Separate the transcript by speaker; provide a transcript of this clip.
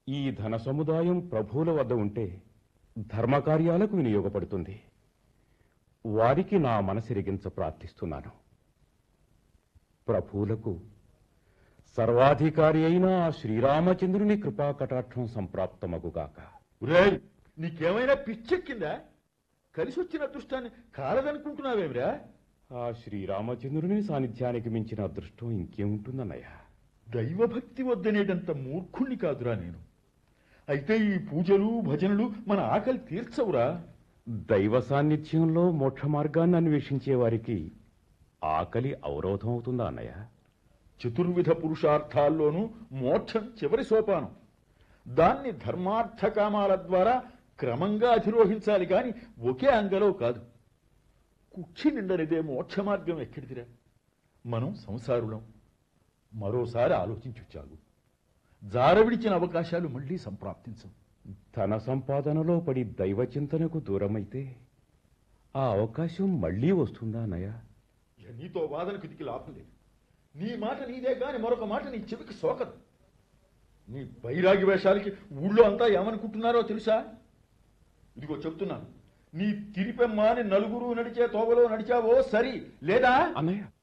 Speaker 1: ఈ ధన సముదాయం ప్రభువుల వద్ద ఉంటే ధర్మకార్యాలకు వినియోగపడుతుంది వారికి నా మనసిరిగించ ప్రార్థిస్తున్నాను ప్రభువులకు సర్వాధికారి అయిన ఆ శ్రీరామచంద్రుని కృపా కటాక్షం సంప్రాప్తమగుగాక
Speaker 2: ఒరేయ్ నీకేమైనా పిచ్చెక్కిందా కలిసి వచ్చిన అదృష్టాన్ని కాలదనుకుంటున్నావేమిరా
Speaker 1: ఆ శ్రీరామచంద్రుని సాన్నిధ్యానికి మించిన అదృష్టం ఇంకేముంటుందన్నయ్య
Speaker 2: దైవభక్తి వద్దనేటంత మూర్ఖుణ్ణి కాదురా నేను అయితే ఈ పూజలు భజనలు మన ఆకలి తీర్చవురా
Speaker 1: దైవ సాన్నిధ్యంలో మోక్ష మార్గాన్ని అన్వేషించే వారికి ఆకలి అవరోధం అవుతుందా అన్నయ్య
Speaker 2: చతుర్విధ పురుషార్థాల్లోనూ మోక్షం చివరి సోపానం దాన్ని ధర్మార్థ కామాల ద్వారా క్రమంగా అధిరోహించాలి కాని ఒకే అంగలో కాదు కుక్షి నిండనిదే మోక్ష మార్గం ఎక్కడిదిరా మనం సంసారులం మరోసారి ఆలోచించుచాలు జారవిడిచిన అవకాశాలు మళ్ళీ సంప్రాప్తించవు
Speaker 1: ధన సంపాదనలో పడి దైవ చింతనకు దూరమైతే ఆ అవకాశం మళ్ళీ వస్తుందా అన్నయ్య
Speaker 2: ఇక నీతో వాదనకు దికి లాభం లేదు నీ మాట నీదే గాని మరొక మాట నీ చెవికి సోకదు నీ బైరాగి వేషాలకి ఊళ్ళో అంతా ఏమనుకుంటున్నారో తెలుసా ఇదిగో చెప్తున్నాను నీ తిరిపెమ్మాని నలుగురు నడిచే తోవలో నడిచావో సరి లేదా
Speaker 1: అన్నయ్య